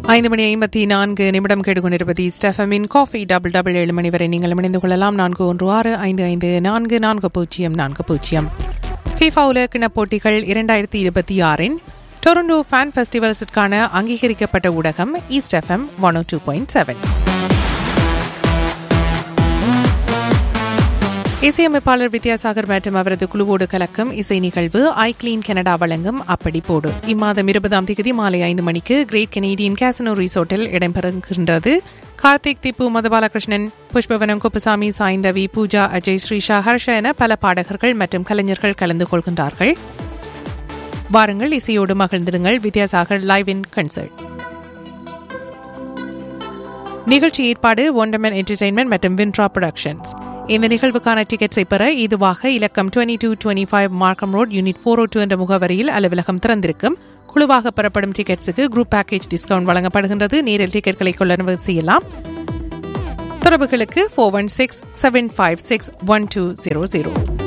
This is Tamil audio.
ஐந்து மணி ஐம்பத்தி நான்கு நிமிடம் கேட்டுக்கொண்டிருப்பது ஸ்டெஃபமின் காஃபி டபுள் டபுள் ஏழு மணி வரை நீங்கள் இணைந்து கொள்ளலாம் நான்கு ஒன்று ஆறு ஐந்து ஐந்து நான்கு நான்கு பூஜ்ஜியம் நான்கு பூஜ்ஜியம் ஃபீஃபா உலகக்கிண போட்டிகள் இரண்டாயிரத்தி இருபத்தி ஆறின் டொரண்டோ ஃபேன் ஃபெஸ்டிவல்ஸிற்கான அங்கீகரிக்கப்பட்ட ஊடகம் East FM one two point seven இசையமைப்பாளர் வித்யாசாகர் மற்றும் அவரது குழுவோடு கலக்கும் இசை நிகழ்வு ஐ கிளீன் கனடா வழங்கும் அப்படி போடு இம்மாதம் இருபதாம் தேதி மாலை ஐந்து மணிக்கு கிரேட் கெனேடியன் கேசனோ ரிசோர்ட்டில் இடம்பெறுகின்றது கார்த்திக் திப்பு மதபாலகிருஷ்ணன் புஷ்பவனம் குப்புசாமி சாய்ந்தவி பூஜா அஜய் ஸ்ரீஷா ஹர்ஷ என பல பாடகர்கள் மற்றும் கலைஞர்கள் கலந்து கொள்கின்றார்கள் வாருங்கள் இசையோடு மகிழ்ந்திடுங்கள் வித்யாசாகர் லைவ் இன் கன்சர்ட் நிகழ்ச்சி ஏற்பாடு ஒண்டமன் என்டர்டெயின்மெண்ட் மற்றும் வின்ட்ரா ப்ரொடக்ஷன்ஸ் இந்த நிகழ்வுக்கான டிக்கெட்ஸை பெற இதுவாக இலக்கம் twenty two twenty five Markham road unit four O two என்ற முகவரியில் அலுவலகம் திறந்திருக்கும் குழுவாக பெறப்படும் டிக்கெட்ஸுக்கு குரூப் பேக்கேஜ் டிஸ்கவுண்ட் வழங்கப்படுகின்றது நேரில் டிக்கெட்களை கொள்ளளவு செய்யலாம் தொடர்புகளுக்கு four one six seven five six one two zero zero